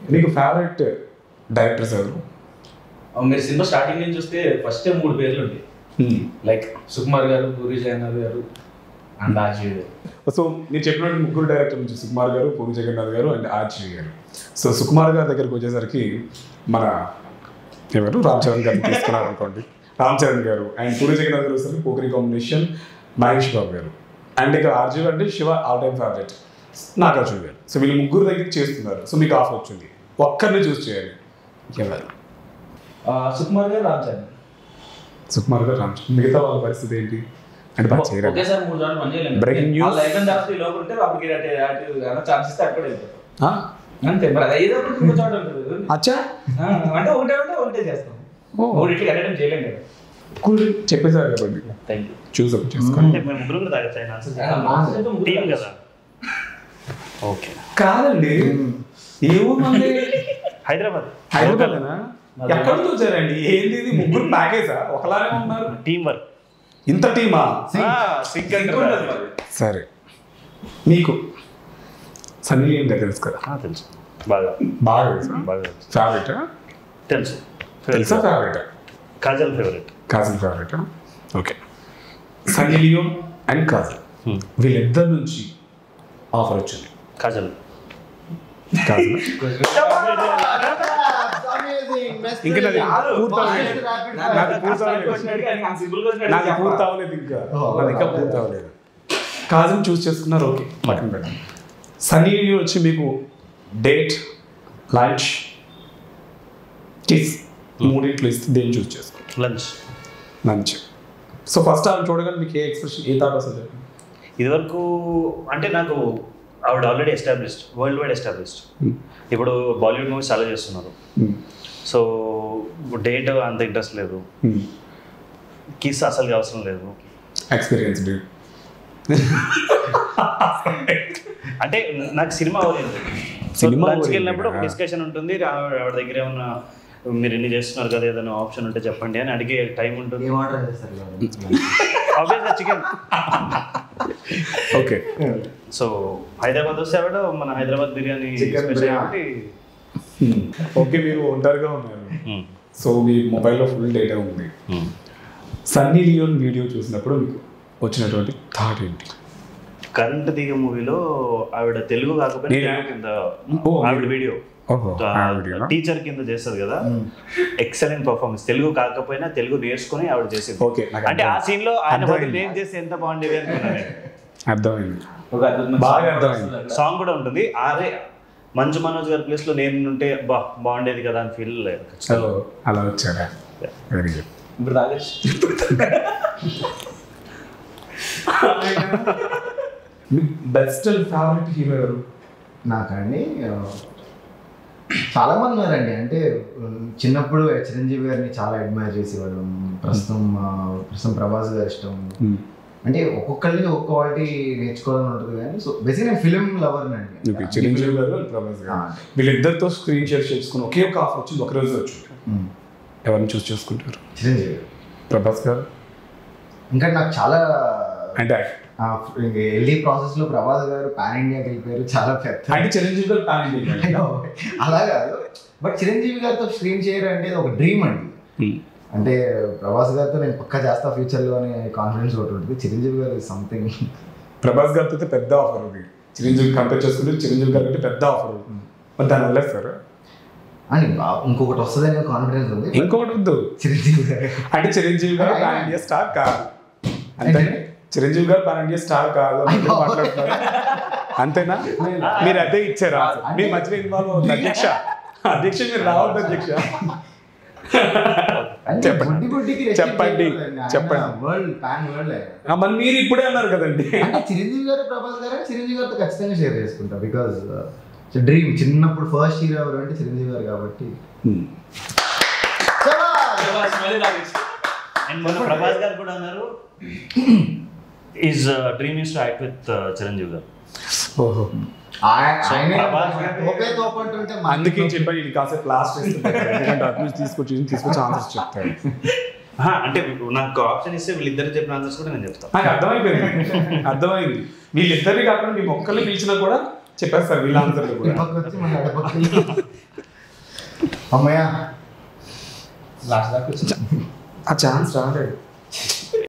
మీకు favourite directors ఎవరు మీరు సినిమా స్టార్టింగ్ నుంచి చూస్తే ఫస్ట్ మూడు పేర్లు ఉంటాయి లైక్ సుకుమార్ గారు పూరి జగన్నాథ్ గారు అండ్ ఆజీ గారు సో మీరు చెప్పినట్టు ముగ్గురు డైరెక్టర్ నుంచి సుకుమార్ గారు పూరి జగన్నాథ్ గారు అండ్ ఆర్జీ గారు సో సుకుమార్ గారి దగ్గరికి వచ్చేసరికి మన ఎవరు రామ్ చరణ్ గారిని తీసుకున్నారు అనుకోండి రామ్ చరణ్ గారు అండ్ పూరి జగన్నాథ్ గారు వచ్చేసరికి పోకరి కాంబినేషన్ మహేష్ బాబు గారు అండ్ ఇక ఆర్జీ అంటే Shiva all time favourite Nagarjuna గారు సో వీళ్ళు ముగ్గురు దగ్గరికి చేస్తున్నారు సో మీకు ఆఫర్ వచ్చింది ఒక్కరిని చూస్ చేయాలి ఎవరు ఆ, సుకుమార్ గారు రామ్ చరణ్ సుకుమార్ గారు రామ్ చరణ్ మిగతా వాళ్ళ పరిస్థితి ఏంటి అంటే బాగా చేయరు ఒకేసారి మూడు సార్లు పని చేయలేము Breaking news. వాళ్ళు అయిపోయిన తర్వాత ఈ లోపల ఉంటే అప్పటికి అటు అటు ఏమైనా ఛాన్స్ ఇస్తే అక్కడ వెళ్ళిపోతాం ఆ? అంతే మరి అది ఏదో ఒకటి ఇంకో చోట ఉంటుంది అచ్చా ఆ, అంటే ఒకటే ఉంటే ఒకటే చేస్తాం ఓ. ఒకటి అటెండ్ చేయలేం కదా కూల్ చెప్పేశారు కాబట్టి థ్యాంక్ యూ చూసాం చేసుకోండి అంటే మేము ముగ్గురు కూడా తాగొచ్చు ఆయన టీం కదా ఓకే కాదండి ఏ ఊరు హైదరాబాద్ హైదరాబాదేనా ఎక్కడ నుంచి వచ్చారండి ఏంది ఇది ముగ్గురు ప్యాకేజా ఒకలానే ఉన్నారు టీం వర్క్ ఇంత టీమా సింక్ సరే మీకు సన్నీ లియోన్ గారు తెలుసు కదా తెలుసు బాగా బాగా తెలుసా బాగా తెలుసు ఫేవరెట్ తెలుసు తెలుసా favourite Kajal favourite Kajal favourite okay Sunny Leone and Kajal వీళ్ళిద్దరి నుంచి ఆఫర్ వచ్చింది కాజల్ కాజల్ ఇంకా నాది పూర్తవలేదు. నాది పూర్తవలేదు. నాది పూర్తి అవ్వలేదు ఇంకా నాది ఇంకా పూర్తి అవ్వలేదు కాజల్ చూస్ చేసుకున్నారు ఓకే పక్కన పెట్టండి సన్నీ లియోన్ వచ్చి మీకు డేట్ లంచ్ కిస్ మూడింట్లో ఇస్తే దేని చూస్ చేసుకో లంచ్ లంచ్ సో ఫస్ట్ ఆమె చూడగానే మీకు ఏ ఎక్స్ప్రెషన్ ఏ థాట్ అసలు ఇదివరకు అంటే నాకు ఆవిడ already established world wide established ఇప్పుడు బాలీవుడ్ మూవీస్ చాలా చేస్తున్నారు సో డేట్ అంత ఇంట్రెస్ట్ లేదు కిస్ అసలు అవసరం లేదు ఎక్స్పీరియన్స్ అంటే నాకు సినిమా అవ్వలేదు సినిమా లంచ్కి అవ్వలేదు వెళ్ళినప్పుడు ఒక కదా. డిస్కషన్ ఉంటుంది ఆవిడ ఆవిడ దగ్గర ఏమన్నా మీరు ఎన్ని చేస్తున్నారు కదా ఏదైనా ఆప్షన్ ఉంటే చెప్పండి అని అడిగే టైం ఉంటుంది ఏం ఆర్డర్ చేస్తారు ఆబ్వియస్గా చికెన్ ఓకే సో హైదరాబాద్ వస్తే ఆవిడ మన హైదరాబాద్ బిర్యానీ Chicken స్పెషల్ బిర్యానీ. కాబట్టి ఓకే మీరు ఒంటరిగా ఉన్నారు సో మీ మొబైల్లో ఫుల్ డేటా ఉంది సన్నీ లియోన్ వీడియో చూసినప్పుడు మీకు వచ్చినటువంటి థాట్ ఏంటి కరెంట్ దిగ మూవీలో ఆవిడ తెలుగు కాకపోయినా నేనా? తెలుగు కింద ఓ, ఆవిడ వీడియో ఓహో ఆ వీడియోనా? టీచర్ కింద చేస్తుంది కదా ఎక్సలెంట్ పర్ఫార్మెన్స్ తెలుగు కాకపోయినా తెలుగు నేర్చుకుని ఆవిడ చేసింది ఓకే నాకు అంటే ఆ అర్థమైంది. సీన్ లో ఆయన బదులు అర్థమైంది. నేను చేస్తే ఎంత బాగుండేది అనుకున్నాను అర్థమైంది ఒక అద్భుతమైన బాగా song అర్థమైంది. వస్తుంది అక్కడ. సాంగ్ కూడా ఉంటుంది అదే మంచు మనోజ్ గారి ప్లేస్ లో నేను ఉంటే బా బాగుండేది కదా అని ఫీల్ లేదు సో అలా వచ్చారా వెరీ గుడ్ ఇప్పుడు తాగొచ్చు బెస్ట్ అండ్ ఫేవరెట్ హీరో ఎవరు నాకండి ఆ, చాలా మంది ఉన్నారండి అంటే ఉమ్, చిన్నప్పుడు చిరంజీవి గారిని చాలా అడ్మైర్ చేసేవాళ్ళం ప్రస్తుతం ఆ, ప్రస్తుతం ప్రభాస్ గారి ఇష్టం అంటే ఒక్కొక్కరిని ఒక్కొక్క క్వాలిటీ నేర్చుకోవాలని ఉంటుంది కానీ సో బేసిక్ నేను ఫిలిం లవర్ అండి ఓకే చిరంజీవి గారు and ప్రభాస్ ఆ, గారు వీళ్ళిద్దరితో స్క్రీన్ షేర్ చేసుకుని ఒకే ఒక ఆఫర్ వచ్చింది ఒక రోజు వచ్చింది ఉమ్, ఎవరిని చూస్ చేసుకుంటారు చిరంజీవి గారు ప్రభాస్ గారు ఇంకా నాకు చాలా అంటే వెళ్ళి ప్రాసెస్ లో ప్రభాస్ గారు పాన్ ఇండియాకి వెళ్ళిపోయారు చాలా పెద్ద అంటే చిరంజీవి గారు ప్లాన్ I know. అలా కాదు బట్ చిరంజీవి గారితో స్క్రీన్ చేయడం అంటే ఒక డ్రీమ్ అండి అంటే ప్రభాస్ గారితో నేను పక్కా చేస్తా ఫ్యూచర్ లో అనే కాన్ఫిడెన్స్ ఒకటి ఉంటుంది చిరంజీవి గారు సంథింగ్ ప్రభాస్ గారితో అయితే పెద్ద ఆఫర్ ఉంది చిరంజీవి కంపేర్ చేసుకుంటే చిరంజీవి గారి అంటే పెద్ద ఆఫర్ మరి దాని వల్ల సార్ అని బా- ఇంకొకటి వస్తుంది అనే కాన్ఫిడెన్స్ ఉంది ఇంకొకటి వద్దు చిరంజీవి గారు అంటే చిరంజీవి గారు పాన్ ఇండియా స్టార్ కాదు అంతేనా చిరంజీవి గారు పాన్ ఇండియా స్టార్ కాదు అని మీరు మాట్లాడుతున్నారు అంతేనా మీరు అదే ఇచ్చారా మీ మధ్యలో ఇన్వాల్వ్ అవుతుంది అధ్యక్ష అధ్యక్ష మీరు రావద్దు అధ్యక్ష అంటే చెప్పండి. బుడ్డి బుడ్డికి చెప్పండి. చెప్పండి. వరల్డ్ పాన్ వరల్డ్ ఆ, మరి మీరు ఇప్పుడే అన్నారు కదండి అంటే చిరంజీవి గారు ప్రభాస్ గారు చిరంజీవి గారితో ఖచ్చితంగా షేర్ చేసుకుంటా బికాజ్ డ్రీమ్ చిన్నప్పుడు ఫస్ట్ హీరో ఎవరు అంటే చిరంజీవి గారు కాబట్టి మళ్ళీ తాగొచ్చు. అండ్ మొన్న ప్రభాస్ గారు కూడా అన్నారు his dream is to act with Chiranjeevi గారు ఓహో ఆయ- ఆయనే ప్రభాస్ గారు- తోపే తోపంటుంటే మనకి అందుకే చెప్పాను ఇది కాసేపు లాస్ట్ ఎందుకంటే అటు నుంచి తీసుకొచ్చి ఇది తీసుకొచ్చి ఆన్సర్స్ చెప్తాడు ఆహా, అంటే ఇప్పుడు నాకు ఆప్షన్ ఇస్తే వీళ్ళిద్దరు చెప్పిన ఆన్సర్స్ కూడా నేను చెప్తాను నాకు అర్థమైపోయింది అర్థమైంది వీళ్ళిద్దరిని కాకుండా మీ మొక్కల్ని పిలిచినా కూడా చెప్పేస్తారు వీళ్ళ ఆన్సర్లు ఈ కూడా పక్క వచ్చి మన ఎడపక్కకి అమ్మయ్య లాస్ట్ దాకా వచ్చింది ఆ ఛాన్స్ రాలేదు